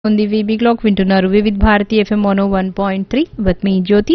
ఉంది VB clock వింటున్నారు Vividh Bharati FM one one point three with మీ జ్యోతి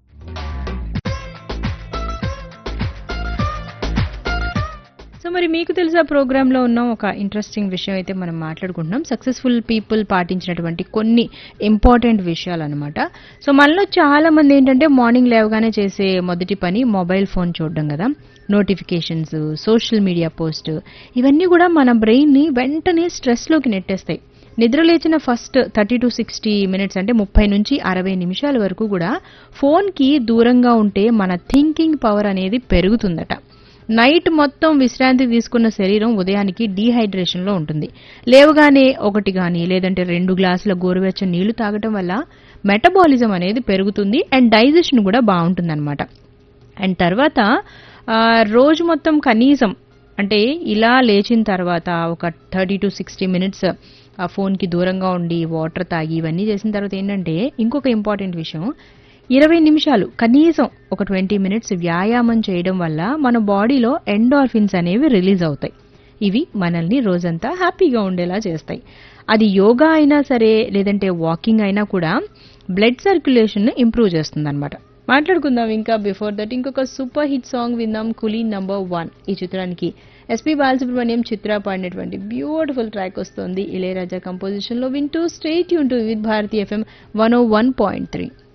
సో మరి మీకు తెలుసా ప్రోగ్రాంలో ఉన్న ఒక ఇంట్రెస్టింగ్ విషయం అయితే మనం మాట్లాడుకుంటున్నాం సక్సెస్ఫుల్ పీపుల్ పాటించినటువంటి కొన్ని ఇంపార్టెంట్ విషయాలు అనమాట సో మనలో చాలా మంది ఏంటంటే మార్నింగ్ లేవగానే చేసే మొదటి పని మొబైల్ ఫోన్ చూడడం కదా నోటిఫికేషన్స్ సోషల్ మీడియా పోస్ట్ ఇవన్నీ కూడా మన బ్రెయిన్ని వెంటనే స్ట్రెస్లోకి నెట్టేస్తాయి నిద్ర లేచిన first thirty to sixty minutes అంటే ముప్పై నుంచి అరవై నిమిషాల వరకు కూడా ఫోన్కి దూరంగా ఉంటే మన థింకింగ్ పవర్ అనేది పెరుగుతుందట నైట్ మొత్తం విశ్రాంతి తీసుకున్న శరీరం ఉదయానికి డీహైడ్రేషన్లో ఉంటుంది లేవగానే ఒకటి కానీ లేదంటే రెండు గ్లాసుల గోరువెచ్చని నీళ్లు తాగటం వల్ల మెటబాలిజం అనేది పెరుగుతుంది అండ్ డైజెషన్ కూడా బాగుంటుందన్నమాట అండ్ తర్వాత ఆ, రోజు మొత్తం కనీసం అంటే ఇలా లేచిన తర్వాత ఒక థర్టీ టు సిక్స్టీ మినిట్స్ ఆ ఫోన్కి దూరంగా ఉండి వాటర్ తాగి ఇవన్నీ చేసిన తర్వాత ఏంటంటే ఇంకొక ఇంపార్టెంట్ విషయం ఇరవై నిమిషాలు కనీసం ఒక ట్వంటీ మినిట్స్ వ్యాయామం చేయడం వల్ల మన బాడీలో ఎండార్ఫిన్స్ అనేవి రిలీజ్ అవుతాయి ఇవి మనల్ని రోజంతా హ్యాపీగా ఉండేలా చేస్తాయి అది యోగా అయినా సరే లేదంటే వాకింగ్ అయినా కూడా బ్లడ్ సర్క్యులేషన్ ఇంప్రూవ్ చేస్తుంది అనమాట మాట్లాడుకుందాం ఇంకా బిఫోర్ దట్ ఇంకొక సూపర్ హిట్ సాంగ్ విందాం కులీ నంబర్ వన్ ఈ చిత్రానికి ఎస్పి బాలసుబ్రహ్మణ్యం చిత్ర పాడినటువంటి బ్యూటిఫుల్ ట్రాక్ వస్తుంది ఇళయరాజా కంపోజిషన్ లో వింటూ స్టేట్ యూన్ to with Bharati FM one O one point three